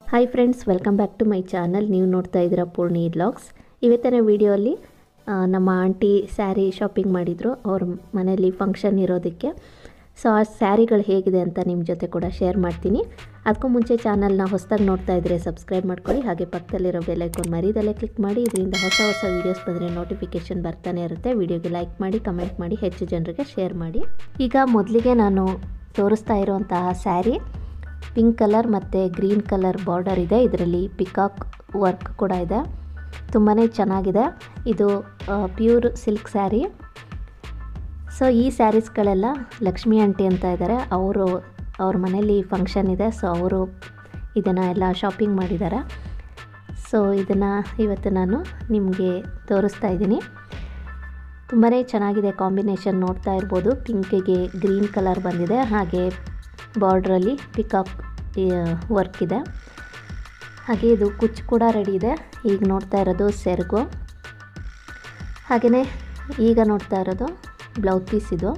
hi friends welcome back to my channel ನೀವು ನೋಡ್ತಾ ಇದ್ದೀರಾ ಪೂರ್ಣಿ ವ್ಲಾಗ್ಸ್ ಇವತ್ತಿನ ವಿಡಿಯೋಲಿ ನಮ್ಮ ಆಂಟಿ ಸ್ಯಾರಿ ಶಾಪಿಂಗ್ ಮಾಡಿದರು ಅವ್ರ ಮನೆಯಲ್ಲಿ ಫಂಕ್ಷನ್ ಇರೋದಕ್ಕೆ ಸೊ ಆ ಸ್ಯಾರಿಗಳು ಹೇಗಿದೆ ಅಂತ ನಿಮ್ಮ ಜೊತೆ ಕೂಡ ಶೇರ್ ಮಾಡ್ತೀನಿ ಅದಕ್ಕೂ ಮುಂಚೆ ಚಾನಲ್ನ ಹೊಸದಾಗಿ ನೋಡ್ತಾ ಇದ್ದರೆ ಸಬ್ಸ್ಕ್ರೈಬ್ ಮಾಡ್ಕೊಳ್ಳಿ ಹಾಗೆ ಪಕ್ಕದಲ್ಲಿರೋ ಬೆಲ್ಲೈಕೋನ್ ಮರಿದಲ್ಲೇ ಕ್ಲಿಕ್ ಮಾಡಿ ಇದರಿಂದ ಹೊಸ ಹೊಸ ವೀಡಿಯೋಸ್ ಬಂದರೆ ನೋಟಿಫಿಕೇಷನ್ ಬರ್ತಾನೆ ಇರುತ್ತೆ ವಿಡಿಯೋಗೆ ಲೈಕ್ ಮಾಡಿ ಕಮೆಂಟ್ ಮಾಡಿ ಹೆಚ್ಚು ಜನರಿಗೆ ಶೇರ್ ಮಾಡಿ ಈಗ ಮೊದಲಿಗೆ ನಾನು ತೋರಿಸ್ತಾ ಇರುವಂತಹ ಸ್ಯಾರಿ ಪಿಂಕ್ ಕಲರ್ ಮತ್ತು ಗ್ರೀನ್ ಕಲರ್ ಬಾರ್ಡರ್ ಇದೆ ಇದರಲ್ಲಿ ಪಿಕಾಕ್ ವರ್ಕ್ ಕೂಡ ಇದೆ ತುಂಬಾ ಚೆನ್ನಾಗಿದೆ ಇದು ಪ್ಯೂರ್ ಸಿಲ್ಕ್ ಸ್ಯಾರಿ ಸೊ ಈ ಸ್ಯಾರೀಸ್ಗಳೆಲ್ಲ ಲಕ್ಷ್ಮಿ ಆಂಟಿ ಅಂತ ಇದ್ದಾರೆ ಅವರು ಅವ್ರ ಮನೇಲಿ ಫಂಕ್ಷನ್ ಇದೆ ಸೊ ಅವರು ಇದನ್ನು ಎಲ್ಲ ಶಾಪಿಂಗ್ ಮಾಡಿದ್ದಾರೆ ಸೊ ಇದನ್ನು ಇವತ್ತು ನಾನು ನಿಮಗೆ ತೋರಿಸ್ತಾ ಇದ್ದೀನಿ ತುಂಬಾ ಚೆನ್ನಾಗಿದೆ ಕಾಂಬಿನೇಷನ್ ನೋಡ್ತಾ ಇರ್ಬೋದು ಪಿಂಕಿಗೆ ಗ್ರೀನ್ ಕಲರ್ ಬಂದಿದೆ ಹಾಗೆ ಬಾರ್ಡ್ರಲ್ಲಿ ಪಿಕಾಕ್ ವರ್ಕ್ ಇದೆ ಹಾಗೆ ಇದು ಕುಚ್ಚು ಕೂಡ ರೆಡಿ ಇದೆ ಈಗ ನೋಡ್ತಾ ಇರೋದು ಸೆರಗು ಹಾಗೆಯೇ ಈಗ ನೋಡ್ತಾ ಇರೋದು ಬ್ಲೌಸ್ ಪೀಸ್ ಇದು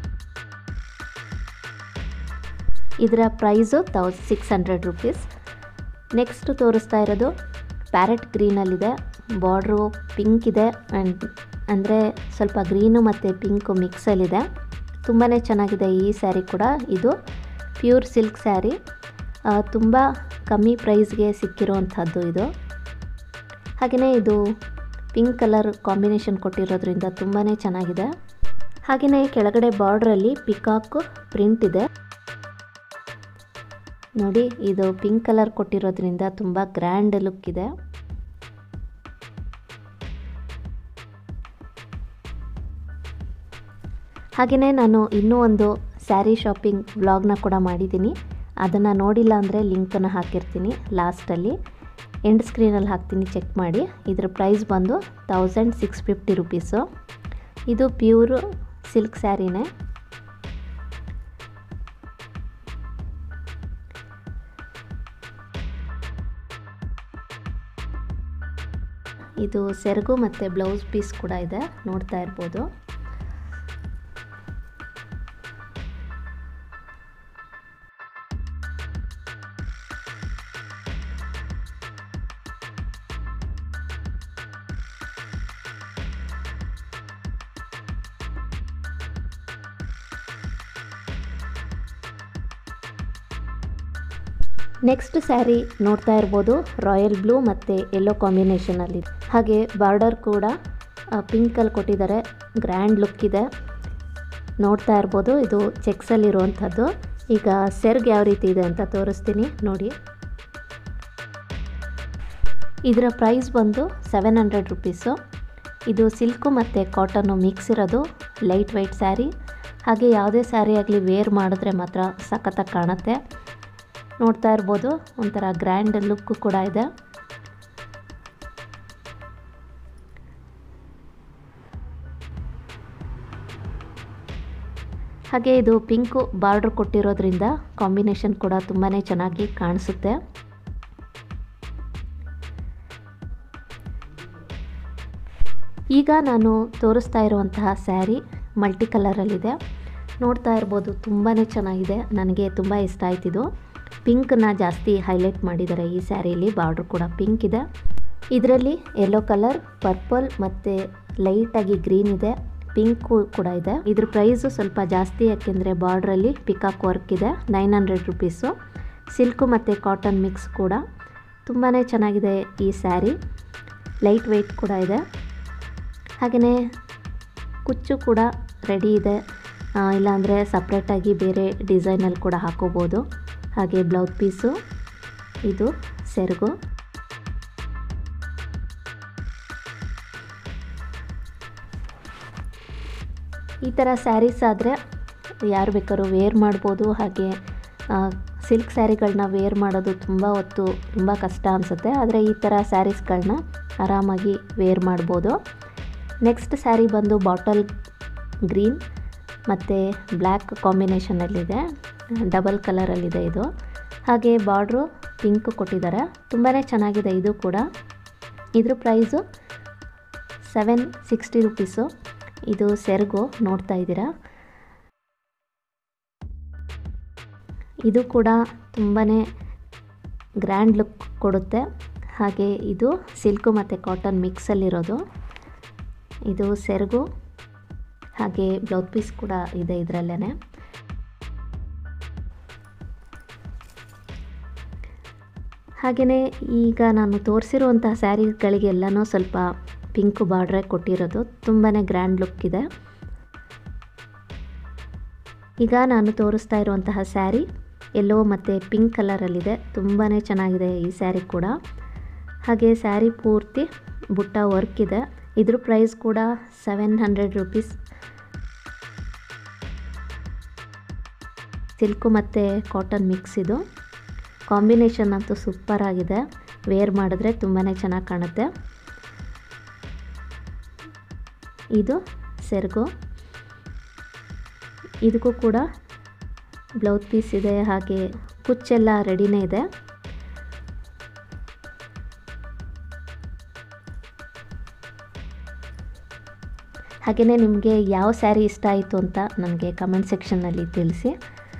ಇದರ price thousand six hundred rupees next ತೋರಿಸ್ತಾ ಇರೋದು ಪ್ಯಾರೆಟ್ ಗ್ರೀನಲ್ಲಿದೆ ಬಾರ್ಡ್ರು ಪಿಂಕ್ ಇದೆ ಆ್ಯಂಡ್ ಅಂದರೆ ಸ್ವಲ್ಪ ಗ್ರೀನು ಮತ್ತು ಪಿಂಕು ಮಿಕ್ಸಲ್ಲಿದೆ ತುಂಬಾ ಚೆನ್ನಾಗಿದೆ ಈ ಸ್ಯಾರಿ ಕೂಡ ಇದು ಪ್ಯೂರ್ ಸಿಲ್ಕ್ ಸ್ಯಾರಿ ತುಂಬ ಕಮ್ಮಿ ಪ್ರೈಸ್ಗೆ ಸಿಕ್ಕಿರೋವಂಥದ್ದು ಇದು ಹಾಗೆಯೇ ಇದು ಪಿಂಕ್ ಕಲರ್ ಕಾಂಬಿನೇಷನ್ ಕೊಟ್ಟಿರೋದ್ರಿಂದ ತುಂಬಾ ಚೆನ್ನಾಗಿದೆ ಹಾಗೆಯೇ ಕೆಳಗಡೆ ಬಾರ್ಡ್ರಲ್ಲಿ ಪಿಕಾಕು ಪ್ರಿಂಟ್ ಇದೆ ನೋಡಿ ಇದು ಪಿಂಕ್ ಕಲರ್ ಕೊಟ್ಟಿರೋದ್ರಿಂದ ತುಂಬ ಗ್ರ್ಯಾಂಡ್ ಲುಕ್ ಇದೆ ಹಾಗೆಯೇ ನಾನು ಇನ್ನೂ ಒಂದು ಸ್ಯಾರಿ ಶಾಪಿಂಗ್ ವ್ಲಾಗ್ನ ಕೂಡ ಮಾಡಿದ್ದೀನಿ ಅದನ್ನು ನೋಡಿಲ್ಲ ಅಂದರೆ ಲಿಂಕನ್ನು ಹಾಕಿರ್ತೀನಿ ಲಾಸ್ಟಲ್ಲಿ ಎಂಡ್ ಸ್ಕ್ರೀನಲ್ಲಿ ಹಾಕ್ತೀನಿ ಚೆಕ್ ಮಾಡಿ ಇದರ ಪ್ರೈಸ್ ಬಂದು ತೌಸಂಡ್ ಸಿಕ್ಸ್ ಫಿಫ್ಟಿ ರುಪೀಸು ಇದು ಪ್ಯೂರ್ ಸಿಲ್ಕ್ ಸ್ಯಾರಿನೇ ಇದು ಸೆರಗು ಮತ್ತು ಬ್ಲೌಸ್ ಪೀಸ್ ಕೂಡ ಇದೆ ನೋಡ್ತಾ ಇರ್ಬೋದು ನೆಕ್ಸ್ಟ್ ಸ್ಯಾರಿ ನೋಡ್ತಾ ಇರ್ಬೋದು ರಾಯಲ್ ಬ್ಲೂ ಮತ್ತು ಯೆಲ್ಲೋ ಕಾಂಬಿನೇಷನಲ್ಲಿ ಹಾಗೆ ಬಾರ್ಡರ್ ಕೂಡ ಪಿಂಕಲ್ಲಿ ಕೊಟ್ಟಿದ್ದಾರೆ ಗ್ರ್ಯಾಂಡ್ ಲುಕ್ ಇದೆ ನೋಡ್ತಾ ಇರ್ಬೋದು ಇದು ಚೆಕ್ಸಲ್ಲಿರುವಂಥದ್ದು ಈಗ ಸೆರ್ಗ್ ಯಾವ ರೀತಿ ಇದೆ ಅಂತ ತೋರಿಸ್ತೀನಿ ನೋಡಿ ಇದರ ಪ್ರೈಸ್ ಬಂದು ಸೆವೆನ್ ಹಂಡ್ರೆಡ್ ರುಪೀಸು ಇದು ಸಿಲ್ಕು ಮತ್ತು ಕಾಟನ್ನು ಮಿಕ್ಸ್ ಇರೋದು ಲೈಟ್ ವೈಟ್ ಸ್ಯಾರಿ ಹಾಗೆ ಯಾವುದೇ ಸ್ಯಾರಿ ಆಗಲಿ ವೇರ್ ಮಾಡಿದ್ರೆ ಮಾತ್ರ ಸಖತ್ತಾಗಿ ಕಾಣುತ್ತೆ ನೋಡ್ತಾ ಇರ್ಬೋದು ಒಂಥರ ಗ್ರ್ಯಾಂಡ್ ಲುಕ್ ಕೂಡ ಇದೆ ಹಾಗೆ ಇದು ಪಿಂಕು ಬಾರ್ಡ್ರ್ ಕೊಟ್ಟಿರೋದ್ರಿಂದ ಕಾಂಬಿನೇಷನ್ ಕೂಡ ತುಂಬಾ ಚೆನ್ನಾಗಿ ಕಾಣಿಸುತ್ತೆ ಈಗ ನಾನು ತೋರಿಸ್ತಾ ಇರುವಂತಹ ಸ್ಯಾರಿ ಮಲ್ಟಿ ಕಲರಲ್ಲಿದೆ ನೋಡ್ತಾ ಇರ್ಬೋದು ತುಂಬಾ ಚೆನ್ನಾಗಿದೆ ನನಗೆ ತುಂಬ ಇಷ್ಟ ಆಯ್ತಿದು ಪಿಂಕನ್ನ ಜಾಸ್ತಿ ಹೈಲೈಟ್ ಮಾಡಿದ್ದಾರೆ ಈ ಸ್ಯಾರಿಯಲ್ಲಿ ಬಾರ್ಡ್ರ್ ಕೂಡ ಪಿಂಕ್ ಇದೆ ಇದರಲ್ಲಿ ಯೆಲ್ಲೋ ಕಲರ್ ಪರ್ಪಲ್ ಮತ್ತು ಲೈಟಾಗಿ ಗ್ರೀನ್ ಇದೆ ಪಿಂಕು ಕೂಡ ಇದೆ ಇದ್ರ ಪ್ರೈಸು ಸ್ವಲ್ಪ ಜಾಸ್ತಿ ಯಾಕೆಂದರೆ ಬಾರ್ಡ್ರಲ್ಲಿ ಪಿಕಾಕ್ ವರ್ಕ್ ಇದೆ ನೈನ್ ಹಂಡ್ರೆಡ್ ರುಪೀಸು ಸಿಲ್ಕು ಮತ್ತು ಕಾಟನ್ ಮಿಕ್ಸ್ ಕೂಡ ತುಂಬಾ ಚೆನ್ನಾಗಿದೆ ಈ ಸ್ಯಾರಿ ಲೈಟ್ ವೆಯ್ಟ್ ಕೂಡ ಇದೆ ಹಾಗೆಯೇ ಕುಚ್ಚು ಕೂಡ ರೆಡಿ ಇದೆ ಇಲ್ಲಾಂದರೆ ಸಪ್ರೇಟಾಗಿ ಬೇರೆ ಡಿಸೈನಲ್ಲಿ ಕೂಡ ಹಾಕೋಬೋದು ಹಾಗೆ ಬ್ಲೌಸ್ ಪೀಸು ಇದು ಸೆರಗು ಈ ಥರ ಸ್ಯಾರೀಸ್ ಆದರೆ ಯಾರು ಬೇಕಾದ್ರೂ ವೇರ್ ಮಾಡ್ಬೋದು ಹಾಗೆ ಸಿಲ್ಕ್ ಸ್ಯಾರಿಗಳನ್ನ ವೇರ್ ಮಾಡೋದು ತುಂಬ ಹೊತ್ತು ತುಂಬ ಕಷ್ಟ ಅನಿಸುತ್ತೆ ಆದರೆ ಈ ಥರ ಸ್ಯಾರೀಸ್ಗಳನ್ನ ಆರಾಮಾಗಿ ವೇರ್ ಮಾಡ್ಬೋದು ನೆಕ್ಸ್ಟ್ ಸ್ಯಾರಿ ಬಂದು ಬಾಟಲ್ ಗ್ರೀನ್ ಮತ್ತು ಬ್ಲ್ಯಾಕ್ ಕಾಂಬಿನೇಷನಲ್ಲಿದೆ ಡಬಲ್ ಕಲರಲ್ಲಿದೆ ಇದು ಹಾಗೆ ಬಾರ್ಡ್ರು ಪಿಂಕ್ ಕೊಟ್ಟಿದ್ದಾರೆ ತುಂಬಾ ಚೆನ್ನಾಗಿದೆ ಇದು ಕೂಡ ಇದ್ರ ಪ್ರೈಸು ಸೆವೆನ್ ಸಿಕ್ಸ್ಟಿ ರುಪೀಸು ಇದು ಸೆರಗು ನೋಡ್ತಾ ಇದ್ದೀರಾ ಇದು ಕೂಡ ತುಂಬಾ ಗ್ರ್ಯಾಂಡ್ ಲುಕ್ ಕೊಡುತ್ತೆ ಹಾಗೆ ಇದು ಸಿಲ್ಕು ಮತ್ತು ಕಾಟನ್ ಮಿಕ್ಸಲ್ಲಿರೋದು ಇದು ಸೆರಗು ಹಾಗೆ ಬ್ಲೌಸ್ ಪೀಸ್ ಕೂಡ ಇದೆ ಇದರಲ್ಲೇ ಹಾಗೆಯೇ ಈಗ ನಾನು ತೋರಿಸಿರುವಂತಹ ಸ್ಯಾರಿಗಳಿಗೆಲ್ಲನೂ ಸ್ವಲ್ಪ ಪಿಂಕ್ ಬಾರ್ಡ್ರೇ ಕೊಟ್ಟಿರೋದು ತುಂಬಾ ಗ್ರ್ಯಾಂಡ್ ಲುಕ್ ಇದೆ ಈಗ ನಾನು ತೋರಿಸ್ತಾ ಇರುವಂತಹ ಸ್ಯಾರಿ ಎಲ್ಲೋ ಮತ್ತು ಪಿಂಕ್ ಕಲರಲ್ಲಿದೆ ತುಂಬಾ ಚೆನ್ನಾಗಿದೆ ಈ ಸ್ಯಾರಿ ಕೂಡ ಹಾಗೆ ಸ್ಯಾರಿ ಪೂರ್ತಿ ಬುಟ್ಟ ವರ್ಕ್ ಇದೆ ಇದ್ರ ಪ್ರೈಸ್ ಕೂಡ ಸೆವೆನ್ ಹಂಡ್ರೆಡ್ ರುಪೀಸ್ ಸಿಲ್ಕು ಮತ್ತು ಕಾಟನ್ ಮಿಕ್ಸ್ ಇದು ಕಾಂಬಿನೇಷನ್ ಅಂತೂ ಸೂಪರ್ ಆಗಿದೆ ವೇರ್ ಮಾಡಿದ್ರೆ ತುಂಬಾ ಚೆನ್ನಾಗಿ ಕಾಣುತ್ತೆ ಇದು ಸೆರಗು ಇದಕ್ಕೂ ಕೂಡ ಬ್ಲೌಸ್ ಪೀಸ್ ಇದೆ ಹಾಗೆ ಕುಚ್ಚೆಲ್ಲ ರೆಡಿನೇ ಇದೆ ಹಾಗೆಯೇ ನಿಮಗೆ ಯಾವ ಸ್ಯಾರಿ ಇಷ್ಟ ಆಯಿತು ಅಂತ ನನಗೆ ಕಮೆಂಟ್ ಸೆಕ್ಷನ್ನಲ್ಲಿ ತಿಳಿಸಿ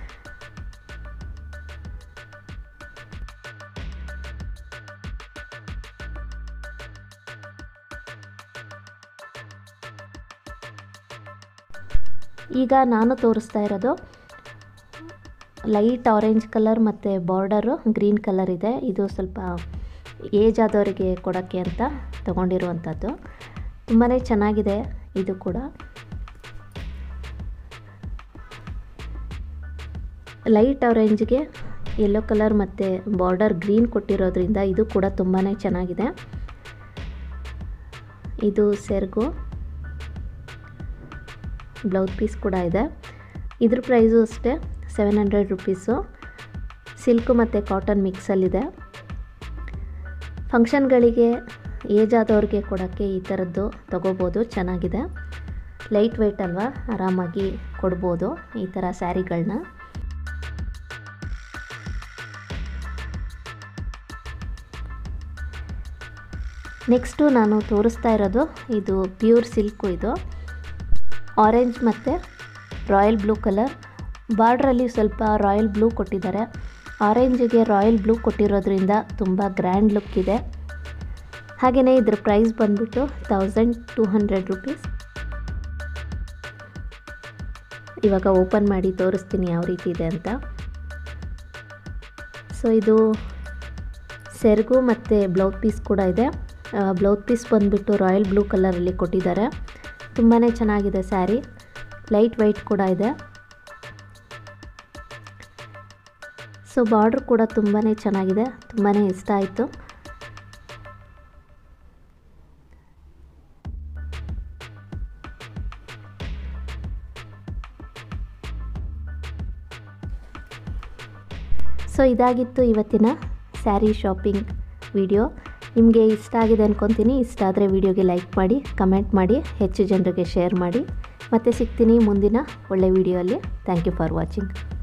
ಈಗ ನಾನು ತೋರಿಸ್ತಾ ಇರೋದು ಲೈಟ್ ಆರೆಂಜ್ ಕಲರ್ ಮತ್ತು ಬಾರ್ಡರು ಗ್ರೀನ್ ಕಲರ್ ಇದೆ ಇದು ಸ್ವಲ್ಪ ಏಜ್ ಆದವರಿಗೆ ಕೊಡೋಕ್ಕೆ ಅಂತ ತೊಗೊಂಡಿರುವಂಥದ್ದು ತುಂಬಾ ಚೆನ್ನಾಗಿದೆ ಇದು ಕೂಡ ಲೈಟ್ ಆರೆಂಜ್ಗೆ ಯೆಲ್ಲೋ ಕಲರ್ ಮತ್ತು ಬಾರ್ಡರ್ ಗ್ರೀನ್ ಕೊಟ್ಟಿರೋದ್ರಿಂದ ಇದು ಕೂಡ ತುಂಬಾ ಚೆನ್ನಾಗಿದೆ ಇದು ಸೆರಗು ಬ್ಲೌಸ್ ಪೀಸ್ ಕೂಡ ಇದೆ ಇದ್ರ ಪ್ರೈಸು ಅಷ್ಟೇ ಸೆವೆನ್ ಹಂಡ್ರೆಡ್ ರುಪೀಸು ಸಿಲ್ಕು ಮತ್ತು ಕಾಟನ್ ಮಿಕ್ಸಲ್ಲಿದೆ ಫಂಕ್ಷನ್ಗಳಿಗೆ ಏಜ್ ಆದವ್ರಿಗೆ ಕೊಡೋಕ್ಕೆ ಈ ಥರದ್ದು ತೊಗೋಬೋದು ಚೆನ್ನಾಗಿದೆ ಲೈಟ್ ವೆಯ್ಟ್ ಅಲ್ವಾ ಆರಾಮಾಗಿ ಕೊಡ್ಬೋದು ಈ ಥರ ಸ್ಯಾರಿಗಳನ್ನ ನೆಕ್ಸ್ಟು ನಾನು ತೋರಿಸ್ತಾ ಇರೋದು ಇದು ಪ್ಯೂರ್ ಸಿಲ್ಕು ಇದು ಆರೆಂಜ್ ಮತ್ತು ರಾಯಲ್ ಬ್ಲೂ ಕಲರ್ ಬಾರ್ಡ್ರಲ್ಲಿ ಸ್ವಲ್ಪ ರಾಯಲ್ ಬ್ಲೂ ಕೊಟ್ಟಿದ್ದಾರೆ ಆರೆಂಜಿಗೆ ರಾಯಲ್ ಬ್ಲೂ ಕೊಟ್ಟಿರೋದ್ರಿಂದ ತುಂಬ ಗ್ರ್ಯಾಂಡ್ ಲುಕ್ ಇದೆ ಹಾಗೆಯೇ ಇದ್ರ ಪ್ರೈಸ್ ಬಂದ್ಬಿಟ್ಟು ತೌಸಂಡ್ ಟೂ ಹಂಡ್ರೆಡ್ ರುಪೀಸ್ ಇವಾಗ ಓಪನ್ ಮಾಡಿ ತೋರಿಸ್ತೀನಿ ಯಾವ ರೀತಿ ಇದೆ ಅಂತ ಸೊ ಇದು ಸೆರಗು ಮತ್ತು ಬ್ಲೌಸ್ ಪೀಸ್ ಕೂಡ ಇದೆ ಬ್ಲೌಸ್ ಪೀಸ್ ಬಂದುಬಿಟ್ಟು ರಾಯಲ್ ಬ್ಲೂ ಕಲರಲ್ಲಿ ಕೊಟ್ಟಿದ್ದಾರೆ ತುಂಬಾ ಚೆನ್ನಾಗಿದೆ ಸ್ಯಾರಿ ಲೈಟ್ ವೈಟ್ ಕೂಡ ಇದೆ ಸೊ ಬಾರ್ಡ್ರ್ ಕೂಡ ತುಂಬಾ ಚೆನ್ನಾಗಿದೆ ತುಂಬಾ ಇಷ್ಟ ಆಯಿತು ಸೊ ಇದಾಗಿತ್ತು ಇವತ್ತಿನ ಸ್ಯಾರಿ ಶಾಪಿಂಗ್ ವಿಡಿಯೋ ನಿಮಗೆ ಇಷ್ಟ ಆಗಿದೆ ಅಂದ್ಕೊತೀನಿ ಇಷ್ಟ ಆದರೆ ವಿಡಿಯೋಗೆ ಲೈಕ್ ಮಾಡಿ ಕಮೆಂಟ್ ಮಾಡಿ ಹೆಚ್ಚು ಜನರಿಗೆ ಶೇರ್ ಮಾಡಿ ಮತ್ತೆ ಸಿಗ್ತೀನಿ ಮುಂದಿನ ಒಳ್ಳೆ ವಿಡಿಯೋ ಅಲ್ಲಿ ಥ್ಯಾಂಕ್ ಯು ಫಾರ್ ವಾಚಿಂಗ್